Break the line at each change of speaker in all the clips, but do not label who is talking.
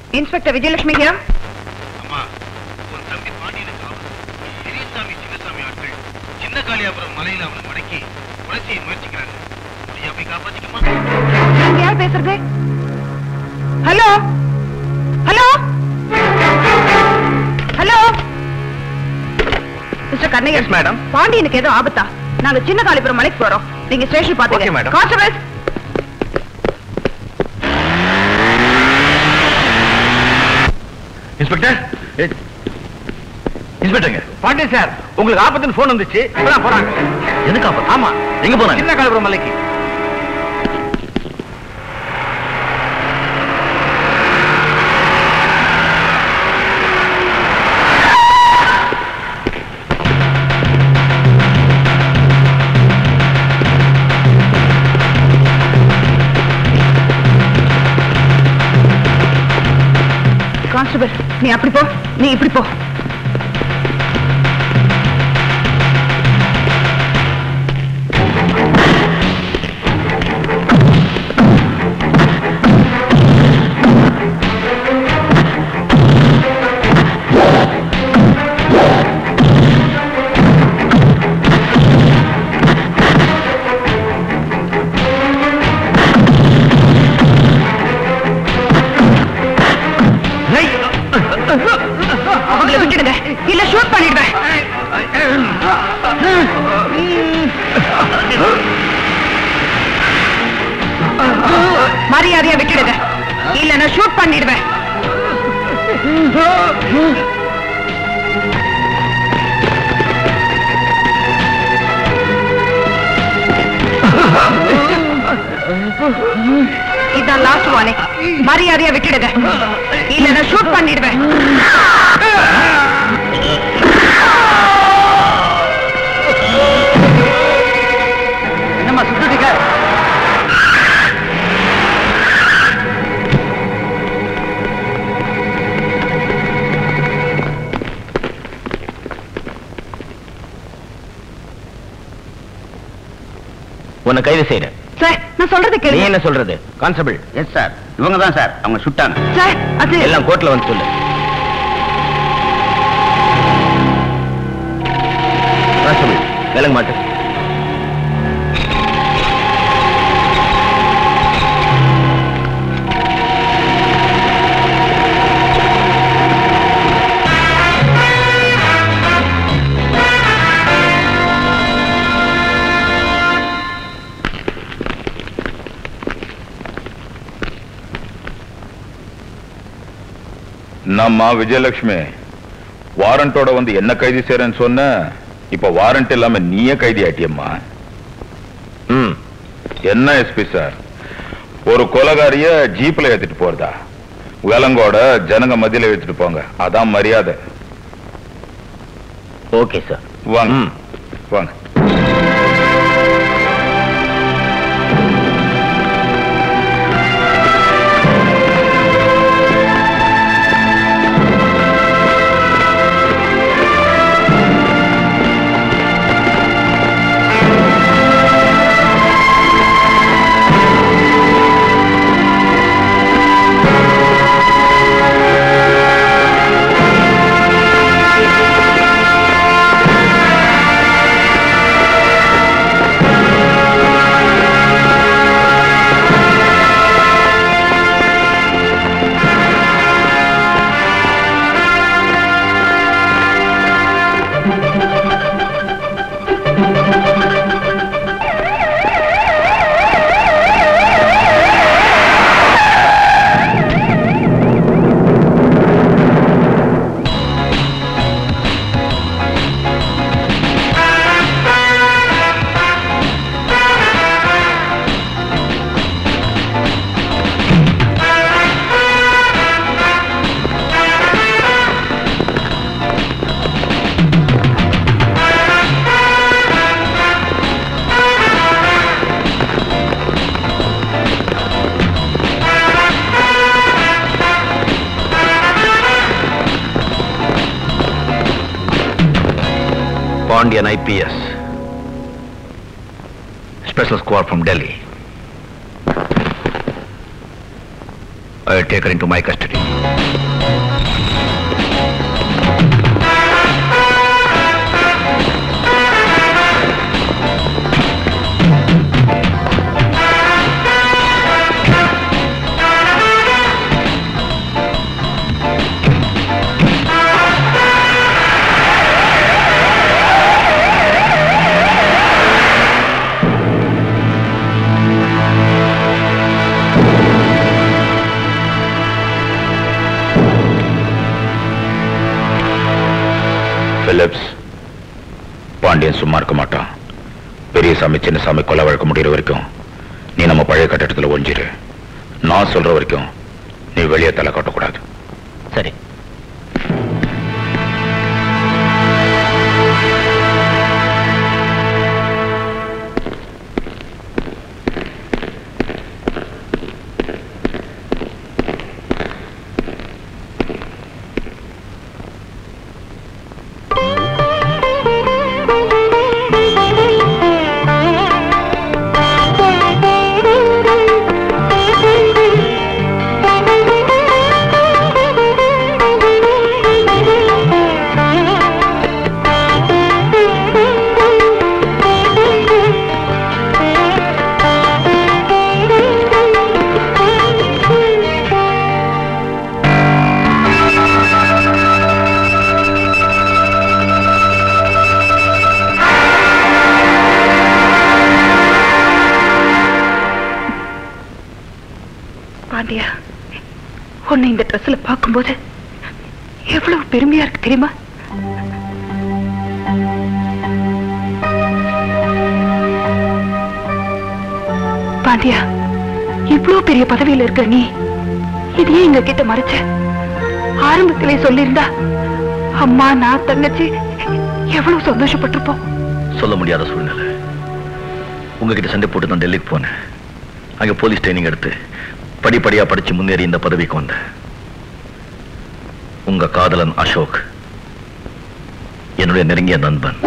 Inspector Vijayalakshmi ஹியா
அம்மா உன் தம்பி பாண்டியனுக்கு ஆபத்து பெரியசாமி சின்னசாமி ஆட்கள் சின்ன காளியாபுரம் மலையில அவனை மடக்கி கொலை செய்ய முயற்சிக்கிறாங்க முடியா போய் காப்பாத்திக்கமா
நீங்க யார் பேசுறது hello hello hello mister Kannaiyar
madam
பாண்டியனுக்கு ஏதோ ஆபத்தா நாங்க சின்ன காளிபுரம் மலைக்கு போறோம் நீங்க ஸ்டேஷன்
Okay,
பாத்துங்க
madam.
கான்ஸ்டபிள்
இன்ஸ்பெக்டர் இன்ஸ்பெக்டருங்க பாண்டியன் சார் உங்களுக்கு ஆபத்துன்னு போன் வந்துச்சு இப்பதான் போறாங்க எதுக்கு ஆபத்து ஆமா எங்க போறாங்க சின்ன காலபுரம் மலைக்கு
கான்ஸ்டபிள் நீ அப்படி போ நீ இப்படி போ அவங்கள விட்டுடுங்க இல்ல ஷூட் பண்ணிடுவேன் மரியாதையா விட்டுடுங்க இல்ல நான் ஷூட் பண்ணிடுவேன் இதான் லாஸ்ட் வார்னிங் மரியாதையா விட்டுடுங்க இல்ல நான் ஷூட் பண்ணிடுவேன்
என்னம்மா சுட்டுட்டீங்க உன்னை கைது செய்யறேன்
சார் நான் சொல்றது
நீ
கேளுங்க
என்ன சொல்றது கான்ஸ்டபிள் எஸ் சார் இவங்க தான் சார் அவங்க சுட்டாங்க
சார் அது
எல்லாம் கோர்ட்ல வந்து சொல்லு கான்ஸ்டபிள் விலங்க மாட்டு
நம்மா விஜயலட்சுமி வாரண்டோட வந்து என்ன கைது செய்யறேன்னு சொன்ன இப்ப வாரண்ட் இல்லாம நீயே கைதி ஆட்டியம்மா
ம்
என்ன எஸ்பி சார் ஒரு கொலகாரிய ஜீப்ல ஏத்திட்டு போறதா விலங்கோட ஜனங்க மத்தியில ஏத்திட்டு போங்க அதான் மரியாதை
ஓகே சார்
வாங்க
ம்.
வாங்க
Pandian IPS. Special squad from Delhi. I will take her into my custody.
Philips Pandian சும்மா இருக்க மாட்டான் பெரியசாமி சின்னசாமி கொலை வழக்கு முடிகிற வரைக்கும் நீ நம்ம பழைய கட்டடத்துல ஒழிஞ்சிரு நான் சொல்ற வரைக்கும் நீ வெளியே தலை காட்டக்கூடாது
சரி
பாண்டியா உன்னை இந்த ட்ரெஸ்ல பார்க்கும்போது எவ்வளவு பெருமையா இருக்கு தெரியுமா பாண்டியா இவ்வளவு பெரிய பதவியில இருக்க நீ இதையே எங்க கிட்ட மறைச்ச ஆரம்பத்திலே சொல்லியிருந்தா அம்மா நான் தங்கச்சி எவ்வளவு சந்தோஷப்பட்டிருப்போம்
சொல்ல முடியாத சூழ்நிலை உங்ககிட்ட சண்டை போட்டு நான் டெல்லிக்கு போனேன் அங்க போலீஸ் ட்ரைனிங் எடுத்து படிப்படியா படிச்சு முன்னேறி இந்த பதவிக்கு வந்தேன் உங்க காதலன் அசோக் என்னுடைய நெருங்கிய நண்பன்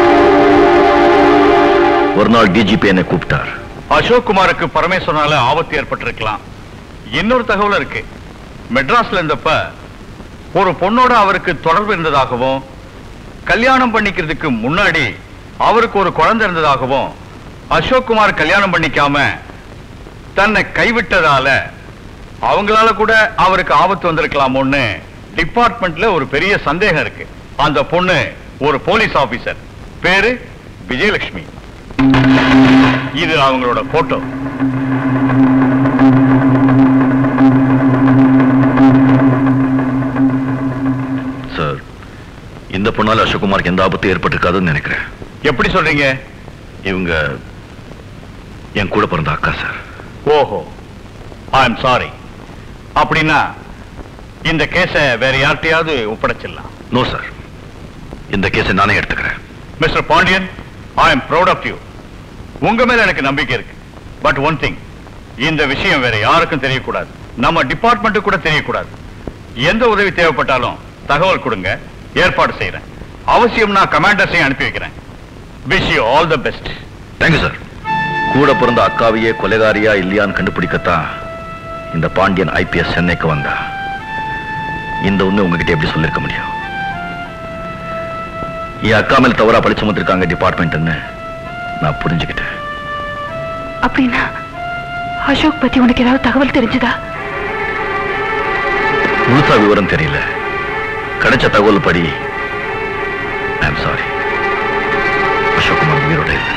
ஒரு நாள் டிஜிபி என்னை கூப்பிட்டார்
அசோக் குமாருக்கு பரமேஸ்வரனால ஆபத்து ஏற்பட்டிருக்கலாம் இன்னொரு தகவல் இருக்கு மெட்ராஸ்ல இருந்தப்ப ஒரு பொண்ணோட அவருக்கு தொடர்பு இருந்ததாகவும் கல்யாணம் பண்ணிக்கிறதுக்கு முன்னாடி அவருக்கு ஒரு குழந்தை இருந்ததாகவும் அசோக் குமார் கல்யாணம் பண்ணிக்காம தன்னை கைவிட்டதால அவங்களால கூட அவருக்கு ஆபத்து வந்திருக்கலாமோன்னு டிபார்ட்மெண்ட்ல ஒரு பெரிய சந்தேகம் இருக்கு அந்த பொண்ணு ஒரு போலீஸ் ஆபீசர் பேரு விஜயலட்சுமி இது அவங்களோட போட்டோ
சார் இந்த பொண்ணால அசோக்குமாருக்கு எந்த ஆபத்தும் ஏற்பட்டிருக்காதுன்னு நினைக்கிறேன்
எப்படி சொல்றீங்க
இவங்க என் கூட பிறந்த அக்கா சார்
ஓஹோ ஐ எம் சாரி அப்படின்னா இந்த கேஸை வேற யார்கிட்டயாவது ஒப்படைச்சிடலாம்
நோ சார் இந்த கேஸை நானே எடுத்துக்கிறேன்
mister Pandian I am proud of you உங்க மேல எனக்கு நம்பிக்கை இருக்கு பட் ஒன் திங் இந்த விஷயம் வேற யாருக்கும் தெரியக்கூடாது நம்ம டிபார்ட்மெண்ட் கூட தெரியக்கூடாது எந்த உதவி தேவைப்பட்டாலும் தகவல் கொடுங்க ஏற்பாடு செய்யறேன் அவசியம் நான் கமாண்டர்ஸையும் அனுப்பி வைக்கிறேன் wish you all the best
thank you sir கூட பிறந்த அக்காவையே கொலைகாரியா இல்லையான்னு கண்டுபிடிக்கத்தான் இந்த பாண்டியன் ஐபிஎஸ் சென்னைக்கு வந்தா இந்த உண்மை உங்ககிட்ட எப்படி சொல்லிருக்க முடியும் என் அக்கா மேல தவறா பழி சுமத்திருக்காங்க டிபார்ட்மெண்ட்னு நான் புரிஞ்சுக்கிட்டேன்
அப்படின்னா அசோக் பத்தி உனக்கு ஏதாவது தகவல் தெரிஞ்சுதா
முழுசா விவரம் தெரியல கிடைச்ச தகவல் படி ஐ எம் சாரி அசோக்குமார் உயிரோட இல்லை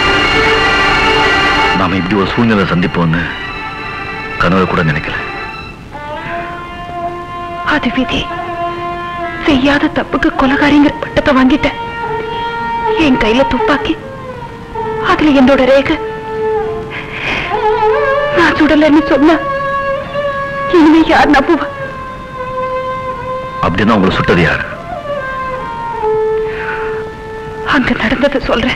நாம இப்படி ஒரு சூழ்நிலை சந்திப்போம்னு கனவு கூட நினைக்கல
அது விதி செய்யாத தப்புக்கு கொலகாரிங்கிற பட்டத்தை வாங்கிட்டேன் என் கையில துப்பாக்கி அதுல என்னோட ரேகை நான் சுடலன்னு சொன்னா இனிமே யார் நம்புவா
அப்படின்னா உங்களை சுட்டது யாரு
அங்க நடந்ததை சொல்றேன்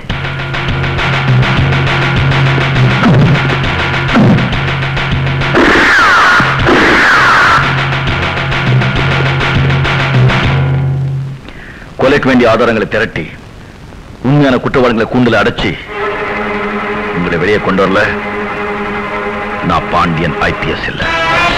கொலைக்கு வேண்டிய ஆதாரங்களை திரட்டி உண்மையான குற்றவாளிகளை கூண்டில் அடைச்சி உங்களை வெளியே கொண்டு வரல நான் பாண்டியன் ஐபிஎஸ் இல்லை